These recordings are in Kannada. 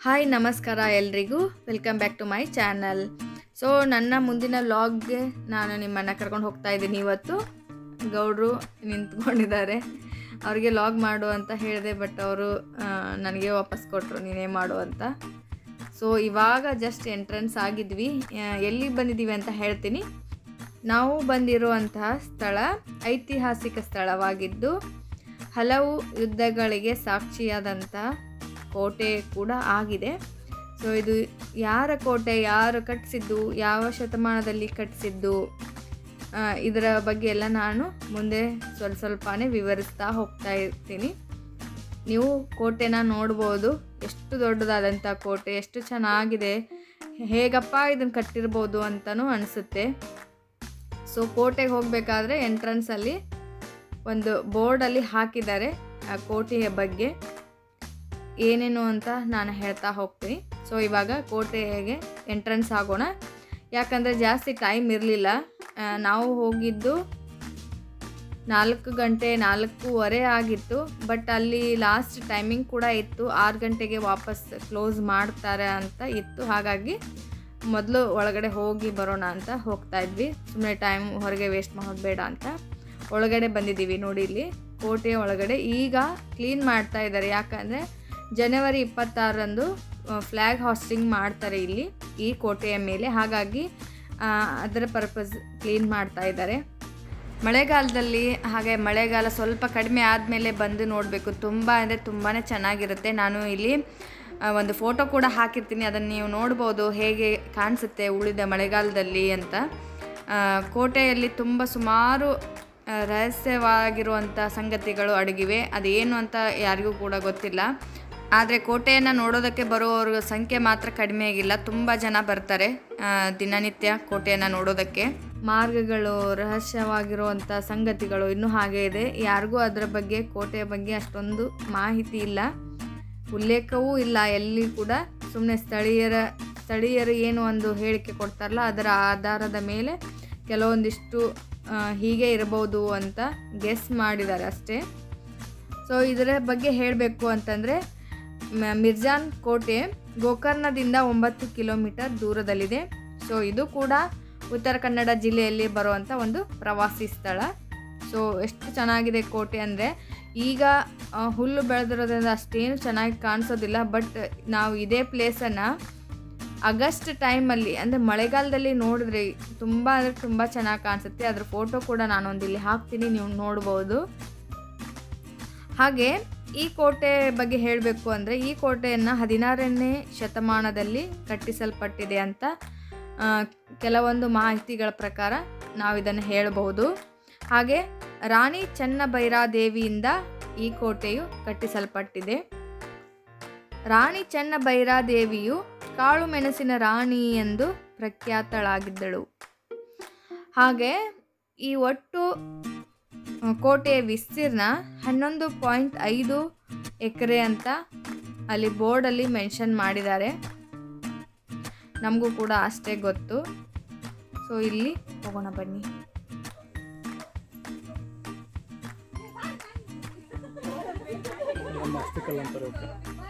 ಹಾಯ್ ನಮಸ್ಕಾರ ಎಲ್ರಿಗೂ welcome back to my channel so ನನ್ನ ಮುಂದಿನ ಲಾಗ್ಗೆ ನಾನು ನಿಮ್ಮನ್ನು ಕರ್ಕೊಂಡು ಹೋಗ್ತಾ ಇದ್ದೀನಿ ಇವತ್ತು ಗೌಡ್ರು ನಿಂತ್ಕೊಂಡಿದ್ದಾರೆ ಅವ್ರಿಗೆ ಲಾಗ್ ಮಾಡು ಅಂತ ಹೇಳಿದೆ ಬಟ್ ಅವರು ನನಗೆ ವಾಪಸ್ ಕೊಟ್ಟರು ನೀನೇ ಮಾಡು ಅಂತ ಸೊ ಇವಾಗ ಜಸ್ಟ್ ಎಂಟ್ರೆನ್ಸ್ ಆಗಿದ್ವಿ ಆ, ಎಲ್ಲಿಗೆ ಬಂದಿದ್ದೀವಿ ಅಂತ ಹೇಳ್ತೀನಿ ನಾವು ಬಂದಿರುವಂತಹ ಸ್ಥಳ ಐತಿಹಾಸಿಕ ಸ್ಥಳವಾಗಿದ್ದು ಹಲವು ಯುದ್ಧಗಳಿಗೆ ಸಾಕ್ಷಿಯಾದಂಥ ಕೋಟೆ ಕೂಡ ಆಗಿದೆ ಸೊ ಇದು ಯಾರ ಕೋಟೆ ಯಾರು ಕಟ್ಟಿಸಿದ್ದು ಯಾವ ಶತಮಾನದಲ್ಲಿ ಕಟ್ಟಿಸಿದ್ದು ಆ, ಇದರ ಬಗ್ಗೆ ಎಲ್ಲ ನಾನು ಮುಂದೆ ಸ್ವಲ್ಪ ಸ್ವಲ್ಪನೇ ವಿವರಿಸ್ತಾ ಹೋಗ್ತಾ ಇರ್ತೀನಿ ನೀವು ಕೋಟೆನ ನೋಡ್ಬೋದು ಎಷ್ಟು ದೊಡ್ಡದಾದಂಥ ಕೋಟೆ ಎಷ್ಟು ಚೆನ್ನಾಗಿದೆ ಹೇಗಪ್ಪ ಇದನ್ನು ಕಟ್ಟಿರ್ಬೋದು ಅಂತಲೂ ಅನಿಸುತ್ತೆ ಸೊ ಕೋಟೆಗೆ ಹೋಗಬೇಕಾದ್ರೆ ಎಂಟ್ರೆನ್ಸಲ್ಲಿ ಒಂದು ಬೋರ್ಡಲ್ಲಿ ಹಾಕಿದ್ದಾರೆ ಆ ಕೋಟೆಯ ಬಗ್ಗೆ ಏನೇನು ಅಂತ ನಾನು ಹೇಳ್ತಾ ಹೋಗ್ತೀನಿ ಸೊ ಇವಾಗ ಕೋಟೆಗೆ ಎಂಟ್ರೆನ್ಸ್ ಆಗೋಣ ಯಾಕಂದರೆ ಜಾಸ್ತಿ ಟೈಮ್ ಇರಲಿಲ್ಲ ನಾವು ಹೋಗಿದ್ದು ನಾಲ್ಕು ಗಂಟೆ ನಾಲ್ಕೂವರೆ ಆಗಿತ್ತು ಬಟ್ ಅಲ್ಲಿ ಲಾಸ್ಟ್ ಟೈಮಿಂಗ್ ಕೂಡ ಇತ್ತು ಆರು ಗಂಟೆಗೆ ವಾಪಸ್ ಕ್ಲೋಸ್ ಮಾಡ್ತಾರೆ ಅಂತ ಇತ್ತು ಹಾಗಾಗಿ ಮೊದಲು ಒಳಗಡೆ ಹೋಗಿ ಬರೋಣ ಅಂತ ಹೋಗ್ತಾ ಇದ್ವಿ ಸುಮ್ಮನೆ ಟೈಮ್ ಹೊರಗೆ ವೇಸ್ಟ್ ಮಾಡೋದು ಬೇಡ ಅಂತ ಒಳಗಡೆ ಬಂದಿದ್ದೀವಿ ನೋಡಿ ಇಲ್ಲಿ ಕೋಟೆಯ ಒಳಗಡೆ ಈಗ ಕ್ಲೀನ್ ಮಾಡ್ತಾ ಇದ್ದಾರೆ ಯಾಕಂದರೆ ಜನವರಿ ಇಪ್ಪತ್ತಾರರಂದು ಫ್ಲ್ಯಾಗ್ ಹಾಸ್ಟಿಂಗ್ ಮಾಡ್ತಾರೆ ಇಲ್ಲಿ ಈ ಕೋಟೆಯ ಮೇಲೆ ಹಾಗಾಗಿ ಆ, ಅದರ ಪರ್ಪಸ್ ಕ್ಲೀನ್ ಮಾಡ್ತಾ ಇದ್ದಾರೆ ಮಳೆಗಾಲದಲ್ಲಿ ಹಾಗೆ ಮಳೆಗಾಲ ಸ್ವಲ್ಪ ಕಡಿಮೆ ಆದಮೇಲೆ ಬಂದು ನೋಡಬೇಕು ತುಂಬ ಅಂದರೆ ತುಂಬಾ ಚೆನ್ನಾಗಿರುತ್ತೆ ನಾನು ಇಲ್ಲಿ ಆ, ಒಂದು ಫೋಟೋ ಕೂಡ ಹಾಕಿರ್ತೀನಿ ಅದನ್ನು ನೀವು ನೋಡ್ಬೋದು ಹೇಗೆ ಕಾಣಿಸುತ್ತೆ ಉಳಿದ ಮಳೆಗಾಲದಲ್ಲಿ ಅಂತ ಆ, ಕೋಟೆಯಲ್ಲಿ ತುಂಬ ಸುಮಾರು ಆ, ರಹಸ್ಯವಾಗಿರುವಂಥ ಸಂಗತಿಗಳು ಅಡಗಿವೆ ಅದೇನು ಅಂತ ಯಾರಿಗೂ ಕೂಡ ಗೊತ್ತಿಲ್ಲ ಆದರೆ ಕೋಟೆಯನ್ನು ನೋಡೋದಕ್ಕೆ ಬರುವವ್ರ ಸಂಖ್ಯೆ ಮಾತ್ರ ಕಡಿಮೆ ಆಗಿಲ್ಲ ತುಂಬ ಜನ ಬರ್ತಾರೆ ಆ, ದಿನನಿತ್ಯ ಕೋಟೆಯನ್ನು ನೋಡೋದಕ್ಕೆ ಮಾರ್ಗಗಳು ರಹಸ್ಯವಾಗಿರುವಂಥ ಸಂಗತಿಗಳು ಇನ್ನೂ ಹಾಗೆ ಇದೆ ಯಾರಿಗೂ ಅದರ ಬಗ್ಗೆ ಕೋಟೆಯ ಬಗ್ಗೆ ಅಷ್ಟೊಂದು ಮಾಹಿತಿ ಇಲ್ಲ ಉಲ್ಲೇಖವೂ ಇಲ್ಲ ಎಲ್ಲಿ ಕೂಡ ಸುಮ್ಮನೆ ಸ್ಥಳೀಯರ ಸ್ಥಳೀಯರು ಏನು ಒಂದು ಹೇಳಿಕೆ ಕೊಡ್ತಾರಲ್ಲ ಅದರ ಆಧಾರದ ಮೇಲೆ ಕೆಲವೊಂದಿಷ್ಟು ಆ, ಹೀಗೆ ಇರಬಹುದು ಅಂತ ಗೆಸ್ ಮಾಡಿದ್ದಾರೆ ಅಷ್ಟೇ ಸೊ ಇದರ ಬಗ್ಗೆ ಹೇಳಬೇಕು ಅಂತಂದರೆ ಮ- ಮಿರ್ಜಾನ್ ಕೋಟೆ ಗೋಕರ್ಣದಿಂದ ಒಂಬತ್ತು ಕಿಲೋಮೀಟರ್ ದೂರದಲ್ಲಿದೆ ಸೊ ಇದು ಕೂಡ ಉತ್ತರ ಕನ್ನಡ ಜಿಲ್ಲೆಯಲ್ಲಿ ಬರುವಂಥ ಒಂದು ಪ್ರವಾಸಿ ಸ್ಥಳ ಸೊ ಎಷ್ಟು ಚೆನ್ನಾಗಿದೆ ಕೋಟೆ ಅಂದರೆ ಈಗ ಆ, ಹುಲ್ಲು ಬೆಳೆದಿರೋದ್ರಿಂದ ಅಷ್ಟೇನು ಚೆನ್ನಾಗಿ ಕಾಣಿಸೋದಿಲ್ಲ ಬಟ್ ನಾವು ಇದೇ ಪ್ಲೇಸನ್ನು ಆಗಸ್ಟ್ ಟೈಮಲ್ಲಿ ಅಂದರೆ ಮಳೆಗಾಲದಲ್ಲಿ ನೋಡಿದ್ರೆ ತುಂಬ ಅಂದರೆ ತುಂಬ ಚೆನ್ನಾಗಿ ಕಾಣಿಸುತ್ತೆ ಅದ್ರ ಫೋಟೋ ಕೂಡ ನಾನೊಂದು ಇಲ್ಲಿ ಹಾಕ್ತೀನಿ ನೀವು ನೋಡ್ಬೋದು ಹಾಗೆ ಈ ಕೋಟೆ ಬಗ್ಗೆ ಹೇಳಬೇಕು ಅಂದರೆ ಈ ಕೋಟೆಯನ್ನು ಹದಿನಾರನೇ ಶತಮಾನದಲ್ಲಿ ಕಟ್ಟಿಸಲ್ಪಟ್ಟಿದೆ ಅಂತ ಆ, ಕೆಲವೊಂದು ಮಾಹಿತಿಗಳ ಪ್ರಕಾರ ನಾವು ಇದನ್ನು ಹೇಳಬಹುದು ಹಾಗೆ ರಾಣಿ ಚೆನ್ನಭೈರಾದೇವಿಯಿಂದ ಈ ಕೋಟೆಯು ಕಟ್ಟಿಸಲ್ಪಟ್ಟಿದೆ ರಾಣಿ ಚೆನ್ನಭೈರಾದೇವಿಯು ಕಾಳು ಮೆಣಸಿನ ರಾಣಿ ಎಂದು ಪ್ರಖ್ಯಾತಳಾಗಿದ್ದಳು ಹಾಗೆ ಈ ಒಟ್ಟು ಆ, ಕೋಟೆಯ ವಿಸ್ತೀರ್ಣ ಹನ್ನೊಂದು ಪಾಯಿಂಟ್ ಐದು ಎಕರೆ ಅಂತ ಅಲ್ಲಿ ಬೋರ್ಡಲ್ಲಿ ಮೆನ್ಷನ್ ಮಾಡಿದ್ದಾರೆ ನಮಗೂ ಕೂಡ ಅಷ್ಟೇ ಗೊತ್ತು ಸೊ ಇಲ್ಲಿ ಹೋಗೋಣ ಬನ್ನಿ ನಮ್ಮ ಅಸ್ತಿಕಲ್ ಅಂತಾರೆ ಓಕೆ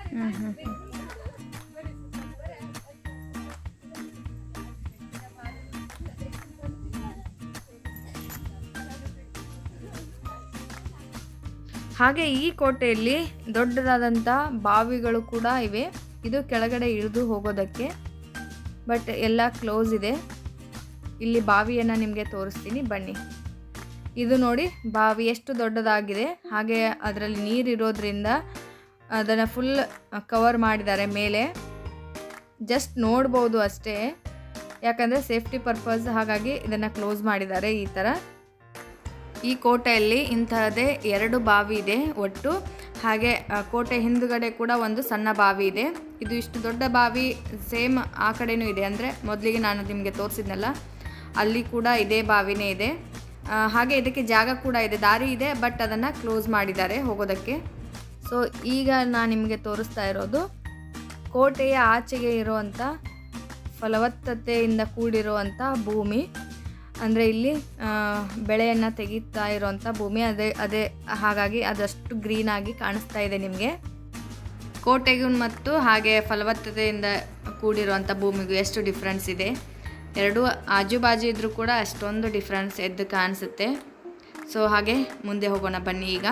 ಹಾಗೆ ಈ ಕೋಟೆಯಲ್ಲಿ ದೊಡ್ಡದಾದಂಥ ಬಾವಿಗಳು ಕೂಡ ಇವೆ ಇದು ಕೆಳಗಡೆ ಇಳಿದು ಹೋಗೋದಕ್ಕೆ ಬಟ್ ಎಲ್ಲ ಕ್ಲೋಸ್ ಇದೆ ಇಲ್ಲಿ ಬಾವಿಯನ್ನು ನಿಮಗೆ ತೋರಿಸ್ತೀನಿ ಬನ್ನಿ ಇದು ನೋಡಿ ಬಾವಿ ಎಷ್ಟು ದೊಡ್ಡದಾಗಿದೆ ಹಾಗೆ ಅದರಲ್ಲಿ ನೀರಿರೋದ್ರಿಂದ ಅದನ್ನು ಫುಲ್ ಕವರ್ ಮಾಡಿದ್ದಾರೆ ಮೇಲೆ ಜಸ್ಟ್ ನೋಡ್ಬೋದು ಅಷ್ಟೇ ಯಾಕಂದರೆ ಸೇಫ್ಟಿ ಪರ್ಪಸ್ ಹಾಗಾಗಿ ಇದನ್ನು ಕ್ಲೋಸ್ ಮಾಡಿದ್ದಾರೆ ಈ ಥರ ಈ ಕೋಟೆಯಲ್ಲಿ ಇಂತಹದೇ ಎರಡು ಬಾವಿ ಇದೆ ಒಟ್ಟು ಹಾಗೆ ಆ, ಕೋಟೆ ಹಿಂದುಗಡೆ ಕೂಡ ಒಂದು ಸಣ್ಣ ಬಾವಿ ಇದೆ ಇದು ಇಷ್ಟು ದೊಡ್ಡ ಬಾವಿ ಸೇಮ್ ಆ ಕಡೆನೂ ಇದೆ ಅಂದರೆ ಮೊದಲಿಗೆ ನಾನು ನಿಮಗೆ ತೋರಿಸಿದ್ನಲ್ಲ ಅಲ್ಲಿ ಕೂಡ ಇದೇ ಬಾವಿನೇ ಇದೆ ಆ, ಹಾಗೆ ಇದಕ್ಕೆ ಜಾಗ ಕೂಡ ಇದೆ ದಾರಿ ಇದೆ ಬಟ್ ಅದನ್ನು ಕ್ಲೋಸ್ ಮಾಡಿದ್ದಾರೆ ಹೋಗೋದಕ್ಕೆ ಸೊ ಈಗ ನಾನು ನಿಮಗೆ ತೋರಿಸ್ತಾ ಇರೋದು ಕೋಟೆಯ ಆಚೆಗೆ ಇರುವಂಥ ಫಲವತ್ತತೆಯಿಂದ ಕೂಡಿರುವಂಥ ಭೂಮಿ ಅಂದರೆ ಇಲ್ಲಿ ಬೆಳೆಯನ್ನು ತೆಗಿತಾ ಇರೋವಂಥ ಭೂಮಿ ಅದೇ ಅದೇ ಹಾಗಾಗಿ ಅದಷ್ಟು ಗ್ರೀನಾಗಿ ಕಾಣಿಸ್ತಾ ಇದೆ ನಿಮಗೆ ಕೋಟೆಗೂ ಮತ್ತು ಹಾಗೆ ಫಲವತ್ತತೆಯಿಂದ ಕೂಡಿರುವಂಥ ಭೂಮಿಗೂ ಎಷ್ಟು ಡಿಫ್ರೆನ್ಸ್ ಇದೆ ಎರಡೂ ಆಜು ಬಾಜು ಇದ್ದರೂ ಕೂಡ ಅಷ್ಟೊಂದು ಡಿಫ್ರೆನ್ಸ್ ಎದ್ದು ಕಾಣಿಸುತ್ತೆ ಸೊ ಹಾಗೆ ಮುಂದೆ ಹೋಗೋಣ ಬನ್ನಿ ಈಗ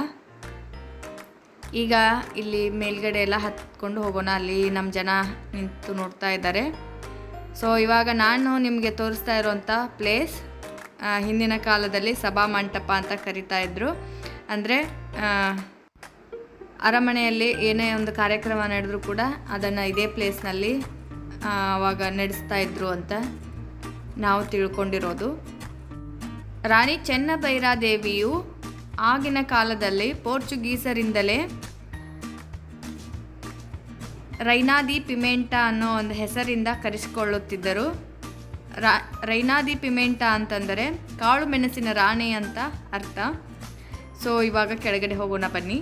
ಈಗ ಇಲ್ಲಿ ಮೇಲ್ಗಡೆ ಎಲ್ಲ ಹತ್ಕೊಂಡು ಹೋಗೋಣ ಅಲ್ಲಿ ನಮ್ಮ ಜನ ನಿಂತು ನೋಡ್ತಾ ಇದ್ದಾರೆ ಸೊ ಇವಾಗ ನಾನು ನಿಮಗೆ ತೋರಿಸ್ತಾ ಇರೋಂಥ ಪ್ಲೇಸ್ ಹಿಂದಿನ ಕಾಲದಲ್ಲಿ ಸಭಾ ಮಂಟಪ ಅಂತ ಕರಿತಾ ಇದ್ರು ಅಂದರೆ ಅರಮನೆಯಲ್ಲಿ ಏನೇ ಒಂದು ಕಾರ್ಯಕ್ರಮ ನಡೆದರೂ ಕೂಡ ಅದನ್ನು ಇದೇ ಪ್ಲೇಸ್ನಲ್ಲಿ ಅವಾಗ ನಡೆಸ್ತಾ ಇದ್ರು ಅಂತ ನಾವು ತಿಳ್ಕೊಂಡಿರೋದು ರಾಣಿ ಚೆನ್ನಭೈರಾದೇವಿಯು ಆಗಿನ ಕಾಲದಲ್ಲಿ ಪೋರ್ಚುಗೀಸರಿಂದಲೇ ರೈನಾದಿ ಪಿಮೆಂಟ ಅನ್ನೋ ಒಂದು ಹೆಸರಿಂದ ಕರೆಸಿಕೊಳ್ಳುತ್ತಿದ್ದರು ರಾ ರೈನಾದಿ ಪಿಮೆಂಟ ಅಂತಂದರೆ ಕಾಳು ಮೆಣಸಿನ ರಾಣಿ ಅಂತ ಅರ್ಥ ಸೊ ಇವಾಗ ಕೆಳಗಡೆ ಹೋಗೋಣ ಬನ್ನಿ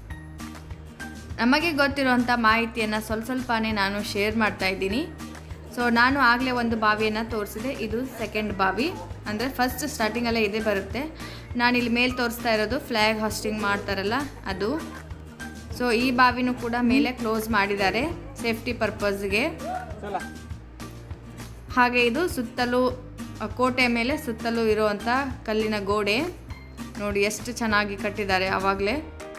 ನಮಗೆ ಗೊತ್ತಿರುವಂಥ ಮಾಹಿತಿಯನ್ನು ಸ್ವಲ್ಪ ಸ್ವಲ್ಪನೇ ನಾನು ಶೇರ್ ಮಾಡ್ತಾ ಇದ್ದೀನಿ ಸೊ ನಾನು ಆಗಲೇ ಒಂದು ಬಾವಿಯನ್ನು ತೋರಿಸಿದೆ ಇದು ಸೆಕೆಂಡ್ ಬಾವಿ ಅಂದರೆ ಫಸ್ಟ್ ಸ್ಟಾರ್ಟಿಂಗಲ್ಲೇ ಇದೇ ಬರುತ್ತೆ ನಾನು ಇಲ್ಲಿ ಮೇಲೆ ತೋರಿಸ್ತಾ ಇರೋದು ಫ್ಲ್ಯಾಗ್ ಹಾಸ್ಟಿಂಗ್ ಮಾಡ್ತಾರಲ್ಲ ಅದು ಸೊ ಈ ಬಾವಿನೂ ಕೂಡ ಮೇಲೆ ಕ್ಲೋಸ್ ಮಾಡಿದ್ದಾರೆ ಸೇಫ್ಟಿ ಪರ್ಪಸ್ಗೆ ಹಾಗೆ ಇದು ಸುತ್ತಲೂ ಆ, ಕೋಟೆ ಮೇಲೆ ಸುತ್ತಲೂ ಇರುವಂಥ ಕಲ್ಲಿನ ಗೋಡೆ ನೋಡಿ ಎಷ್ಟು ಚೆನ್ನಾಗಿ ಕಟ್ಟಿದ್ದಾರೆ ಆವಾಗಲೇ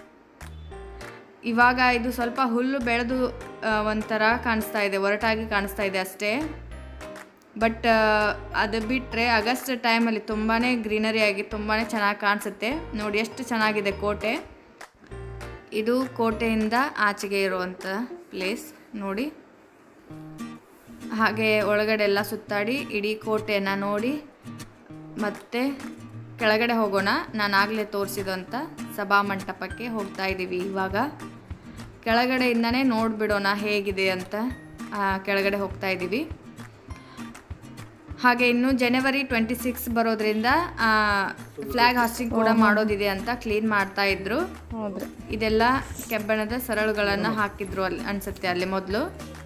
ಇವಾಗ ಇದು ಸ್ವಲ್ಪ ಹುಲ್ಲು ಬೆಳೆದು ಆ, ಒಂಥರ ಕಾಣಿಸ್ತಾ ಇದೆ ಒರಟಾಗಿ ಕಾಣಿಸ್ತಾ ಇದೆ ಅಷ್ಟೇ ಬಟ್ ಅದು ಬಿಟ್ಟರೆ ಆಗಸ್ಟ್ ಟೈಮಲ್ಲಿ ತುಂಬಾ ಗ್ರೀನರಿ ಆಗಿ ತುಂಬಾ ಚೆನ್ನಾಗಿ ಕಾಣಿಸುತ್ತೆ ನೋಡಿ ಎಷ್ಟು ಚೆನ್ನಾಗಿದೆ ಕೋಟೆ ಇದು ಕೋಟೆಯಿಂದ ಆಚೆಗೆ ಇರುವಂಥ ಪ್ಲೇಸ್ ನೋಡಿ ಹಾಗೆ ಒಳಗಡೆ ಎಲ್ಲ ಸುತ್ತಾಡಿ ಇಡೀ ಕೋಟೆಯನ್ನು ನೋಡಿ ಮತ್ತೆ ಕೆಳಗಡೆ ಹೋಗೋಣ ನಾನು ಆಗಲೇ ತೋರಿಸಿದಂಥ ಸಭಾ ಮಂಟಪಕ್ಕೆ ಹೋಗ್ತಾ ಇದ್ದೀವಿ ಇವಾಗ ಕೆಳಗಡೆಯಿಂದನೇ ನೋಡಿಬಿಡೋಣ ಹೇಗಿದೆ ಅಂತ ಆ, ಕೆಳಗಡೆ ಹೋಗ್ತಾ ಇದ್ದೀವಿ ಹಾಗೆ ಇನ್ನು ಜನವರಿ ಟ್ವೆಂಟಿ ಸಿಕ್ಸ್ ಬರೋದ್ರಿಂದ ಫ್ಲ್ಯಾಗ್ ಹಾಸ್ಟಿಂಗ್ ಕೂಡ ಮಾಡೋದಿದೆ ಅಂತ ಕ್ಲೀನ್ ಮಾಡ್ತಾ ಇದ್ರು ಹೌದ್ರಿ ಇದೆಲ್ಲ ಕೆಬ್ಬಣದ ಸರಳುಗಳನ್ನು ಹಾಕಿದ್ರು ಅಲ್ಲಿ ಅನ್ಸುತ್ತೆ ಅಲ್ಲಿ ಮೊದಲು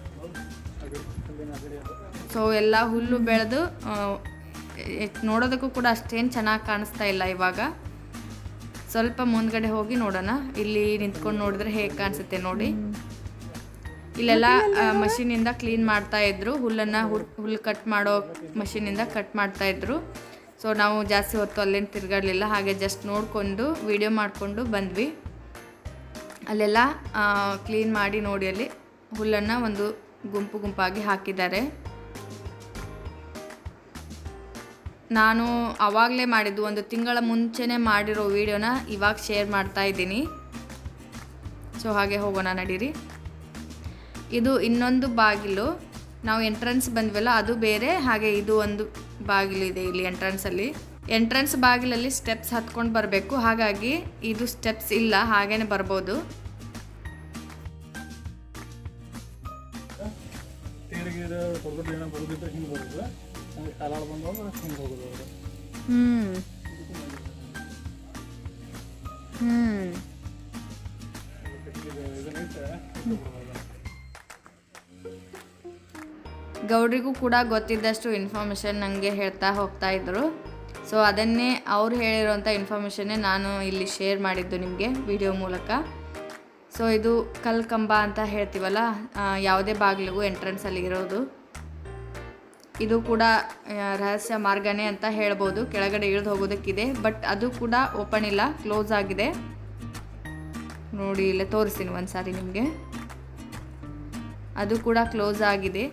ಸೊ ಎಲ್ಲ ಹುಲ್ಲು ಬೆಳೆದು ಆ, ಎ- ನೋಡೋದಕ್ಕೂ ಕೂಡ ಅಷ್ಟೇನು ಚೆನ್ನಾಗಿ ಕಾಣಿಸ್ತಾ ಇಲ್ಲ ಇವಾಗ ಸ್ವಲ್ಪ ಮುಂದ್ಗಡೆ ಹೋಗಿ ನೋಡೋಣ ಇಲ್ಲಿ ನಿಂತ್ಕೊಂಡು ನೋಡಿದ್ರೆ ಹೇಗೆ ಕಾಣಿಸುತ್ತೆ ನೋಡಿ ಇಲ್ಲೆಲ್ಲ ಮಷೀನಿಂದ ಕ್ಲೀನ್ ಮಾಡ್ತಾ ಇದ್ರು ಹುಲ್ಲನ್ನು ಹುಲ್ಲು ಕಟ್ ಮಾಡೋ ಮಷೀನಿಂದ ಕಟ್ ಮಾಡ್ತಾ ಇದ್ರು ಸೊ ನಾವು ಜಾಸ್ತಿ ಹೊತ್ತು ಅಲ್ಲೇನು ತಿರುಗಾಡಲಿಲ್ಲ ಹಾಗೆ ಜಸ್ಟ್ ನೋಡಿಕೊಂಡು ವಿಡಿಯೋ ಮಾಡಿಕೊಂಡು ಬಂದ್ವಿ ಅಲ್ಲೆಲ್ಲ ಕ್ಲೀನ್ ಮಾಡಿ ನೋಡಿ ಅಲ್ಲಿ ಹುಲ್ಲನ್ನು ಒಂದು ಗುಂಪು ಗುಂಪಾಗಿ ಹಾಕಿದ್ದಾರೆ ನಾನು ಆವಾಗಲೇ ಮಾಡಿದ್ದು ಒಂದು ತಿಂಗಳ ಮುಂಚೆನೇ ಮಾಡಿರೋ ವಿಡಿಯೋನ ಇವಾಗ ಶೇರ್ ಮಾಡ್ತಾ ಇದ್ದೀನಿ ಸೊ ಹಾಗೆ ಹೋಗೋಣ ನಡೀರಿ ಇದು ಇನ್ನೊಂದು ಬಾಗಿಲು ನಾವು ಎಂಟ್ರೆನ್ಸ್ ಬಂದ್ವಲ್ಲ ಅದು ಬೇರೆ ಹಾಗೆ ಇದು ಒಂದು ಬಾಗಿಲು ಇದೆ ಇಲ್ಲಿ ಎಂಟ್ರೆನ್ಸಲ್ಲಿ ಎಂಟ್ರೆನ್ಸ್ ಬಾಗಿಲಲ್ಲಿ ಸ್ಟೆಪ್ಸ್ ಹತ್ಕೊಂಡು ಬರಬೇಕು ಹಾಗಾಗಿ ಇದು ಸ್ಟೆಪ್ಸ್ ಇಲ್ಲ ಹಾಗೇನೆ ಬರ್ಬೋದು ತೇರಿಗೆ ಹೊರಗಡೆ ಏನೋ ಬರೋದಿದ್ರೆ ಹಿಂಗೆ ಬರೋದು ಹಂಗೆ ಕಾಲಾಳ ಬಂದವಾಗ ಹಿಂಗೆ ಹೋಗೋದು ಅವರು ಹ್ಮ್ ಹ್ಮ್ ಗೌಡ್ರಿಗೂ ಕೂಡ ಗೊತ್ತಿದ್ದಷ್ಟು ಇನ್ಫಾರ್ಮೇಷನ್ ನನಗೆ ಹೇಳ್ತಾ ಹೋಗ್ತಾ ಇದ್ರು ಸೊ ಅದನ್ನೇ ಅವ್ರು ಹೇಳಿರೋಂಥ ಇನ್ಫಾರ್ಮೇಷನ್ನೇ ನಾನು ಇಲ್ಲಿ ಶೇರ್ ಮಾಡಿದ್ದು ನಿಮಗೆ ವಿಡಿಯೋ ಮೂಲಕ ಸೊ ಇದು ಕಲ್ ಕಂಬ ಅಂತ ಹೇಳ್ತೀವಲ್ಲ ಆ, ಯಾವುದೇ ಬಾಗಿಲಿಗೂ ಎಂಟ್ರೆನ್ಸಲ್ಲಿ ಇರೋದು ಇದು ಕೂಡ ಆ, ರಹಸ್ಯ ಮಾರ್ಗನೇ ಅಂತ ಹೇಳ್ಬೋದು ಕೆಳಗಡೆ ಇಳಿದು ಹೋಗೋದಕ್ಕಿದೆ ಬಟ್ ಅದು ಕೂಡ ಓಪನ್ ಇಲ್ಲ ಕ್ಲೋಸ್ ಆಗಿದೆ ನೋಡಿ ಇಲ್ಲೇ ತೋರಿಸ್ತೀನಿ ಒಂದು ಸಾರಿ ನಿಮಗೆ ಅದು ಕೂಡ ಕ್ಲೋಸ್ ಆಗಿದೆ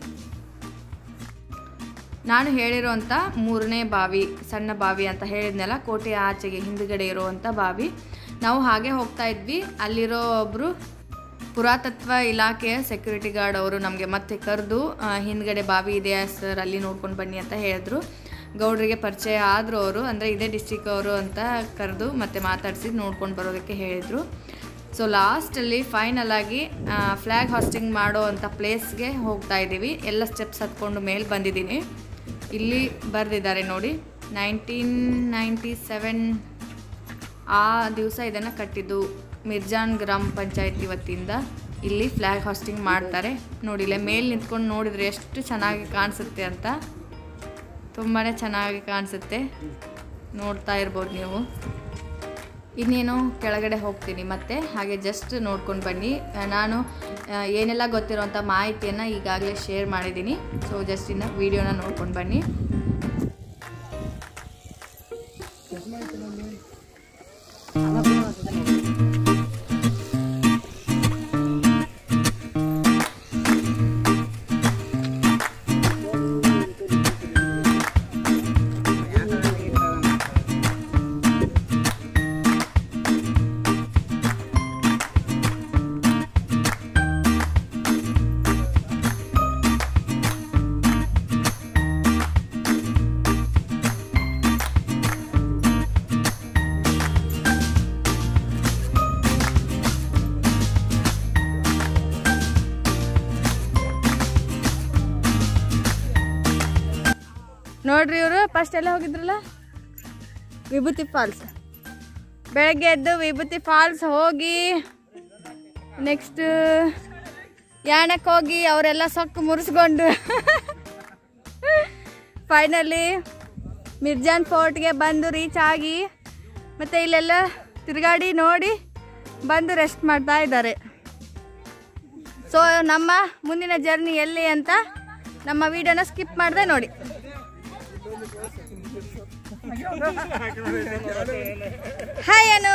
ನಾನು ಹೇಳಿರೋಂಥ ಮೂರನೇ ಬಾವಿ ಸಣ್ಣ ಬಾವಿ ಅಂತ ಹೇಳಿದ್ನಲ್ಲ ಕೋಟೆಯ ಆಚೆಗೆ ಹಿಂದುಗಡೆ ಇರುವಂಥ ಬಾವಿ ನಾವು ಹಾಗೆ ಹೋಗ್ತಾ ಇದ್ವಿ ಅಲ್ಲಿರೋ ಒಬ್ಬರು ಪುರಾತತ್ವ ಇಲಾಖೆಯ ಸೆಕ್ಯೂರಿಟಿ ಗಾರ್ಡ್ ಅವರು ನಮಗೆ ಮತ್ತೆ ಕರೆದು ಹಿಂದ್ಗಡೆ ಬಾವಿ ಇದೆಯಾ ಸರ್ ಅಲ್ಲಿ ನೋಡ್ಕೊಂಡು ಬನ್ನಿ ಅಂತ ಹೇಳಿದ್ರು ಗೌಡ್ರಿಗೆ ಪರಿಚಯ ಆದರು ಅವರು ಅಂದರೆ ಇದೇ ಡಿಸ್ಟಿಕ್ ಅವರು ಅಂತ ಕರೆದು ಮತ್ತೆ ಮಾತಾಡಿಸಿ ನೋಡ್ಕೊಂಡು ಬರೋದಕ್ಕೆ ಹೇಳಿದರು ಸೊ ಲಾಸ್ಟಲ್ಲಿ ಫೈನಲ್ ಆಗಿ ಫ್ಲ್ಯಾಗ್ ಹಾಸ್ಟಿಂಗ್ ಮಾಡೋ ಅಂಥ ಪ್ಲೇಸ್ಗೆ ಹೋಗ್ತಾ ಇದ್ದೀವಿ ಎಲ್ಲ ಸ್ಟೆಪ್ಸ್ ಹತ್ಕೊಂಡು ಮೇಲೆ ಬಂದಿದ್ದೀನಿ ಇಲ್ಲಿ ಬರೆದಿದ್ದಾರೆ ನೋಡಿ ನೈನ್ಟೀನ್ ನೈಂಟಿ ಸೆವೆನ್ ಆ ದಿವಸ ಇದನ್ನು ಕಟ್ಟಿದ್ದು ಮಿರ್ಜಾನ್ ಗ್ರಾಮ ಪಂಚಾಯತಿ ವತಿಯಿಂದ ಇಲ್ಲಿ ಫ್ಲ್ಯಾಗ್ ಹಾಸ್ಟಿಂಗ್ ಮಾಡ್ತಾರೆ ನೋಡಿ ಇಲ್ಲೇ ಮೇಲೆ ನಿಂತ್ಕೊಂಡು ನೋಡಿದರೆ ಎಷ್ಟು ಚೆನ್ನಾಗಿ ಕಾಣಿಸುತ್ತೆ ಅಂತ ತುಂಬಾ ಚೆನ್ನಾಗಿ ಕಾಣಿಸುತ್ತೆ ನೋಡ್ತಾ ಇರ್ಬೋದು ನೀವು ಇನ್ನೇನು ಕೆಳಗಡೆ ಹೋಗ್ತೀನಿ ಮತ್ತೆ ಹಾಗೆ ಜಸ್ಟ್ ನೋಡ್ಕೊಂಡು ಬನ್ನಿ ಆ, ನಾನು ಆ, ಏನೆಲ್ಲ ಗೊತ್ತಿರೋಂಥ ಮಾಹಿತಿಯನ್ನು ಈಗಾಗಲೇ ಶೇರ್ ಮಾಡಿದ್ದೀನಿ ಸೊ ಜಸ್ಟ್ ಇನ್ನು ವೀಡಿಯೋನ ನೋಡ್ಕೊಂಡು ಬನ್ನಿ ನೋಡ್ರಿ ಇವರು ಫಸ್ಟ್ ಎಲ್ಲ ಹೋಗಿದ್ರಲ್ಲ ವಿಭೂತಿ ಫಾಲ್ಸ್ ಬೆಳಗ್ಗೆ ಎದ್ದು ವಿಭೂತಿ ಫಾಲ್ಸ್ ಹೋಗಿ ನೆಕ್ಸ್ಟ್ ಯಾಣಕ್ಕೆ ಹೋಗಿ ಅವರೆಲ್ಲ ಸೊಕ್ಕು ಮುರಿಸ್ಕೊಂಡು ಫೈನಲಿ ಮಿರ್ಜಾನ್ ಫೋರ್ಟ್ಗೆ ಬಂದು ರೀಚ್ ಆಗಿ ಮತ್ತು ಇಲ್ಲೆಲ್ಲ ತಿರುಗಾಡಿ ನೋಡಿ ಬಂದು ರೆಸ್ಟ್ ಮಾಡ್ತಾ ಇದ್ದಾರೆ ಸೊ ನಮ್ಮ ಮುಂದಿನ ಜರ್ನಿ ಎಲ್ಲಿ ಅಂತ ನಮ್ಮ ವಿಡಿಯೋನ ಸ್ಕಿಪ್ ಮಾಡಿದೆ ನೋಡಿ ಹಾಯ್ ಅನು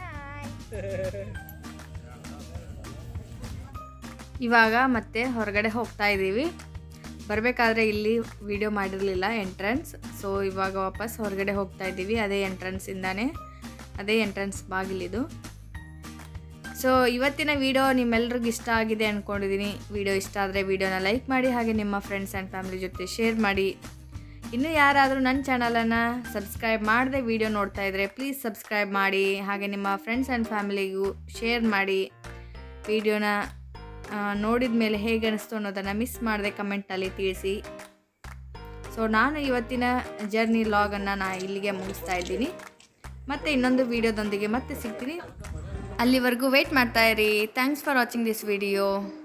ಇವಾಗ ಮತ್ತೆ ಹೊರಗಡೆ ಹೋಗ್ತಾ ಇದ್ದೀವಿ ಬರಬೇಕಾದ್ರೆ ಇಲ್ಲಿ ವಿಡಿಯೋ ಮಾಡಿರಲಿಲ್ಲ ಎಂಟ್ರೆನ್ಸ್ ಸೊ ಇವಾಗ ವಾಪಸ್ ಹೊರಗಡೆ ಹೋಗ್ತಾ ಇದ್ದೀವಿ ಅದೇ ಎಂಟ್ರೆನ್ಸಿಂದಾನೇ ಅದೇ ಎಂಟ್ರೆನ್ಸ್ ಬಾಗಿಲಿದು ಸೊ ಇವತ್ತಿನ ವಿಡಿಯೋ ನಿಮ್ಮೆಲ್ರಿಗೂ ಇಷ್ಟ ಆಗಿದೆ ಅಂದ್ಕೊಂಡಿದ್ದೀನಿ ವಿಡಿಯೋ ಇಷ್ಟ ಆದರೆ ವಿಡಿಯೋನ ಲೈಕ್ ಮಾಡಿ ಹಾಗೆ ನಿಮ್ಮ ಫ್ರೆಂಡ್ಸ್ ಆ್ಯಂಡ್ ಫ್ಯಾಮಿಲಿ ಜೊತೆ ಶೇರ್ ಮಾಡಿ ಇನ್ನು ಯಾರಾದರೂ ನನ್ನ ಚಾನಲನ್ನು ಸಬ್ಸ್ಕ್ರೈಬ್ ಮಾಡದೆ ವಿಡಿಯೋ ನೋಡ್ತಾ ಇದ್ದರೆ ಪ್ಲೀಸ್ ಸಬ್ಸ್ಕ್ರೈಬ್ ಮಾಡಿ ಹಾಗೆ ನಿಮ್ಮ ಫ್ರೆಂಡ್ಸ್ ಆ್ಯಂಡ್ ಫ್ಯಾಮಿಲಿಗೂ ಶೇರ್ ಮಾಡಿ ವಿಡಿಯೋನ ನೋಡಿದ ಮೇಲೆ ಹೇಗೆ ಅನಿಸ್ತು ಅನ್ನೋದನ್ನು ಮಿಸ್ ಮಾಡದೆ ಕಮೆಂಟಲ್ಲಿ ತಿಳಿಸಿ ಸೊ ನಾನು ಇವತ್ತಿನ ಜರ್ನಿ ಲಾಗನ್ನು ನಾನು ಇಲ್ಲಿಗೆ ಮುಗಿಸ್ತಾ ಇದ್ದೀನಿ ಮತ್ತು ಇನ್ನೊಂದು ವಿಡಿಯೋದೊಂದಿಗೆ ಮತ್ತೆ ಸಿಗ್ತೀನಿ ಅಲ್ಲಿವರೆಗೂ ವೆಯ್ಟ್ ಮಾಡ್ತಾ ಇರಿ thanks for watching this video